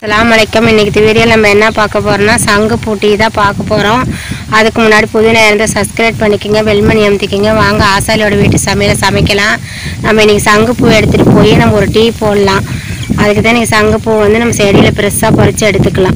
அஸ்ஸலாமு அலைக்கும் இன்னைக்கு வீடியோவில் நம்ம என்ன பார்க்க போகிறோம்னா சங்கு பூட்டி தான் பார்க்க போகிறோம் அதுக்கு முன்னாடி புதினா இருந்தால் சப்ஸ்கிரைப் பண்ணிக்கோங்க வெல்மணி அமுத்திக்கிங்க வாங்க ஆசாலியோட வீட்டு சமையலை சமைக்கலாம் நம்ம இன்னைக்கு சங்கு பூ எடுத்துகிட்டு போய் நம்ம ஒரு டீ போடலாம் அதுக்கு தான் இன்னைக்கு சங்கு பூ வந்து நம்ம செடியில் பெருசாக பறித்து எடுத்துக்கலாம்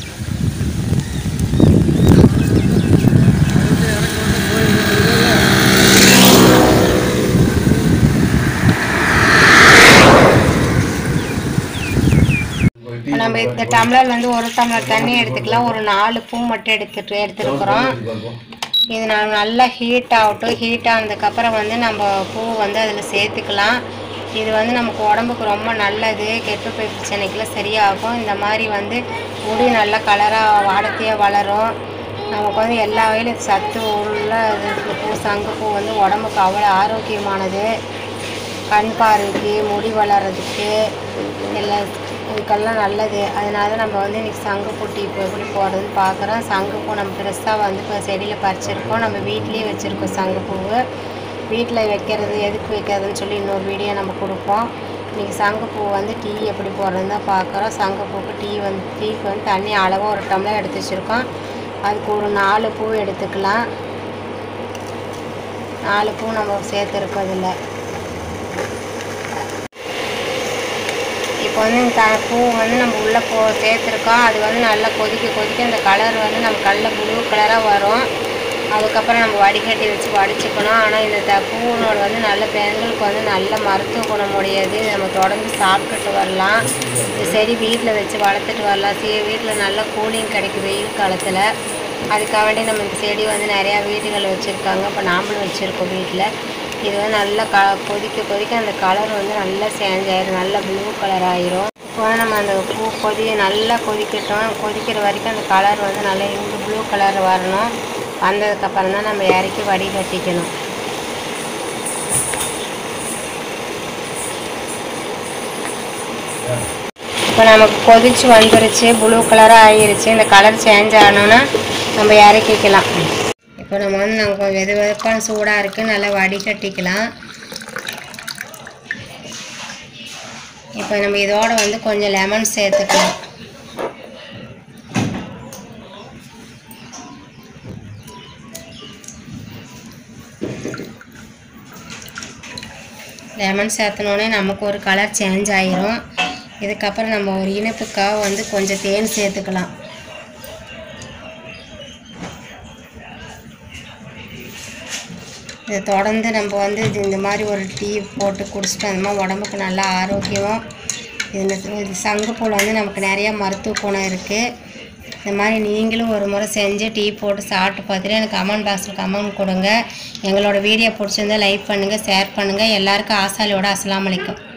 இப்போ நம்ம இந்த டம்ளர் வந்து ஒரு டம்ளர் தண்ணி எடுத்துக்கலாம் ஒரு நாலு பூ மட்டும் எடுத்துட்டு எடுத்துருக்குறோம் இது நான் நல்லா ஹீட் ஆகட்டும் ஹீட் ஆனதுக்கப்புறம் வந்து நம்ம பூ வந்து அதில் சேர்த்துக்கலாம் இது வந்து நமக்கு உடம்புக்கு ரொம்ப நல்லது கெட்டு போய் பிரச்சனைக்கெல்லாம் சரியாகும் இந்த மாதிரி வந்து முடி நல்லா கலராக வாடத்தையாக வளரும் நமக்கு வந்து எல்லா வகையிலும் சத்து உள்ள இது இந்த பூ சங்கு பூ வந்து உடம்புக்கு அவ்வளோ ஆரோக்கியமானது கண் பார்வைக்கு முடி வளர்கிறதுக்கு எல்லாம் இதுக்கெல்லாம் நல்லது அதனால தான் நம்ம வந்து இன்றைக்கி சங்கு பூட்டி இப்போ எப்படி போடுறதுன்னு பார்க்குறோம் சங்கு பூ நம்ம பெருசாக வந்து இப்போ செடியில் பறிச்சிருக்கோம் நம்ம வீட்லேயே வச்சுருக்கோம் சங்கு பூவு வீட்டில் வைக்கிறது எதுக்கு வைக்கிறதுன்னு சொல்லி இன்னொரு வீடியோ நம்ம கொடுப்போம் இன்றைக்கி சங்கு பூ வந்து டீ எப்படி போடுறதுன்னு தான் பார்க்குறோம் சங்கு பூக்கு டீ வந்து டீக்கு வந்து தண்ணி அளவாக ஒரு டம்ளர் எடுத்து வச்சுருக்கோம் அதுக்கு ஒரு நாலு பூ எடுத்துக்கலாம் நாலு பூ நம்ம சேர்த்துருக்கோம் இதில் இப்போ வந்து இந்த த- பூ வந்து நம்ம உள்ளே போ சேர்த்துருக்கோம் அது வந்து நல்லா கொதிக்க கொதிக்க அந்த கலர் வந்து நம்ம கல்ல ப்ளூ கலராக வரும் அதுக்கப்புறம் நம்ம வடிகட்டி வச்சு வடிச்சுக்கணும் ஆனால் இந்த த பூனோட வந்து நல்ல பெண்களுக்கு வந்து நல்ல மருத்துவ குணம் உடையது இது நம்ம தொடர்ந்து சாப்பிட்டுட்டு வரலாம் இந்த செடி வீட்டில் வச்சு வளர்த்துட்டு வரலாம் சே வீட்டில் நல்ல கூலிங் கிடைக்கும் வெயில் காலத்தில் அதுக்காக வேண்டி நம்ம இந்த செடி வந்து நிறையா வீடுகள் வச்சுருக்காங்க இப்போ நாமளும் வச்சுருக்கோம் வீட்டில் இது வந்து நல்லா க கொதிக்க கொதிக்க அந்த கலர் வந்து நல்லா சேஞ்ச் ஆயிரும் நல்லா ப்ளூ கலர் ஆயிரும் இப்போ வந்து நம்ம அந்த பூ கொதி நல்லா கொதிக்கட்டும் கொதிக்கிற வரைக்கும் அந்த கலர் வந்து நல்லா இந்த ப்ளூ கலர் வரணும் வந்ததுக்கப்புறம் தான் நம்ம இறக்கி வடிகட்டிக்கணும் இப்போ நமக்கு கொதிச்சு வந்துருச்சு ப்ளூ கலராக ஆகிருச்சு இந்த கலர் சேஞ்ச் ஆனோன்னா நம்ம இறக்கிக்கலாம் இப்போ நம்ம வந்து நமக்கு வெது வெதுப்பான சூடாக இருக்குது நல்லா வடிகட்டிக்கலாம் இப்போ நம்ம இதோட வந்து கொஞ்சம் லெமன் சேர்த்துக்கலாம் லெமன் சேர்த்தனோடனே நமக்கு ஒரு கலர் சேஞ்ச் ஆயிரும் இதுக்கப்புறம் நம்ம ஒரு இனிப்புக்காக வந்து கொஞ்சம் தேன் சேர்த்துக்கலாம் இதை தொடர்ந்து நம்ம வந்து இது இந்த மாதிரி ஒரு டீ போட்டு குடிச்சிட்டு அந்த மாதிரி உடம்புக்கு நல்லா ஆரோக்கியம் இது இது சங்குப்பூவில் வந்து நமக்கு நிறைய மருத்துவ குணம் இருக்குது இந்த மாதிரி நீங்களும் ஒரு முறை செஞ்சு டீ போட்டு சாப்பிட்டு பார்த்துட்டு எனக்கு கமெண்ட் பாக்ஸில் கமெண்ட் கொடுங்க எங்களோட வீடியோ பிடிச்சிருந்தா லைக் பண்ணுங்கள் ஷேர் பண்ணுங்கள் எல்லாருக்கும் ஆசாலியோட அஸ்ஸலாமு அலைக்கும்